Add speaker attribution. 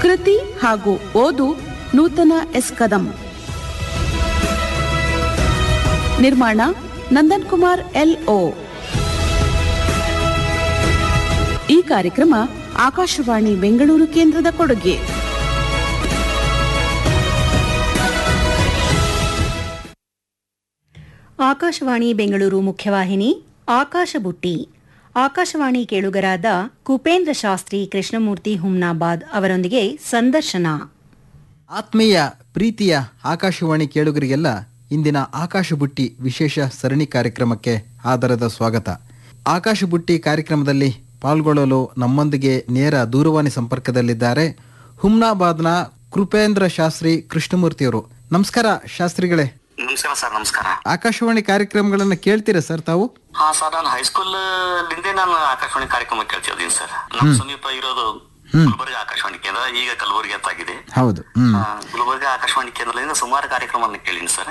Speaker 1: ಕೃತಿ ಹಾಗೂ ಓದು ನೂತನ ಎಸ್ ಕದಂ ನಿರ್ಮಾಣ ನಂದನ್ ಕುಮಾರ್ ಎಲ್ ಓ ಈ ಕಾರ್ಯಕ್ರಮ ಆಕಾಶವಾಣಿ ಬೆಂಗಳೂರು ಕೇಂದ್ರದ ಕೊಡುಗೆ
Speaker 2: ಆಕಾಶವಾಣಿ ಬೆಂಗಳೂರು ಮುಖ್ಯವಾಹಿನಿ ಆಕಾಶ ಬುಟ್ಟಿ ಆಕಾಶವಾಣಿ ಕೇಳುಗರಾದ ಕುಪೇಂದ್ರ ಶಾಸ್ತ್ರಿ ಕೃಷ್ಣಮೂರ್ತಿ ಹುಮ್ನಾಬಾದ್ ಅವರೊಂದಿಗೆ ಸಂದರ್ಶನ
Speaker 3: ಆತ್ಮೀಯ ಪ್ರೀತಿಯ ಆಕಾಶವಾಣಿ ಕೇಳುಗರಿಗೆಲ್ಲ ಇಂದಿನ ಆಕಾಶ ಬುಟ್ಟಿ ವಿಶೇಷ ಸರಣಿ ಕಾರ್ಯಕ್ರಮಕ್ಕೆ ಆದರದ ಸ್ವಾಗತ ಆಕಾಶ ಬುಟ್ಟಿ ಕಾರ್ಯಕ್ರಮದಲ್ಲಿ ಪಾಲ್ಗೊಳ್ಳಲು ನಮ್ಮೊಂದಿಗೆ ನೇರ ದೂರವಾಣಿ ಸಂಪರ್ಕದಲ್ಲಿದ್ದಾರೆ ಹುಮ್ನಾಬಾದ್ನ ಕೃಪೇಂದ್ರ ಶಾಸ್ತ್ರಿ ಕೃಷ್ಣಮೂರ್ತಿಯವರು ನಮಸ್ಕಾರ ಶಾಸ್ತ್ರಿಗಳೇ
Speaker 4: ನಮಸ್ಕಾರ ಸರ್ ನಮಸ್ಕಾರ
Speaker 3: ಆಕಾಶವಾಣಿ ಕಾರ್ಯಕ್ರಮಗಳನ್ನ ಕೇಳ್ತೀರಾ ಸರ್ ತಾವು
Speaker 4: ಹಾ ಸರ್ ನಾನು ಹೈಸ್ಕೂಲ್ ಲಿಂದೇ ನಾನು ಆಕಾಶವಾಣಿ ಕಾರ್ಯಕ್ರಮ ಕೇಳ್ತಿದ್ದೀನಿ ಸರ್ ನಮ್ಮ ಸಮೀಪ ಇರೋದು ಗುಲ್ಬರ್ಗ ಆಕಾಶವಾಣಿ ಕೇಂದ್ರ ಈಗ ಕಲಬುರಗಿ ಅಂತ ಆಗಿದೆ
Speaker 3: ಹೌದು ಹ್ಮ್
Speaker 4: ಆ, ಗುಲ್ಬರ್ಗ ಆಕಾಶವಾಣಿ ಕೇಂದ್ರದಿಂದ ಸುಮಾರು ಕಾರ್ಯಕ್ರಮವನ್ನು ಕೇಳಿನಿ ಸರ್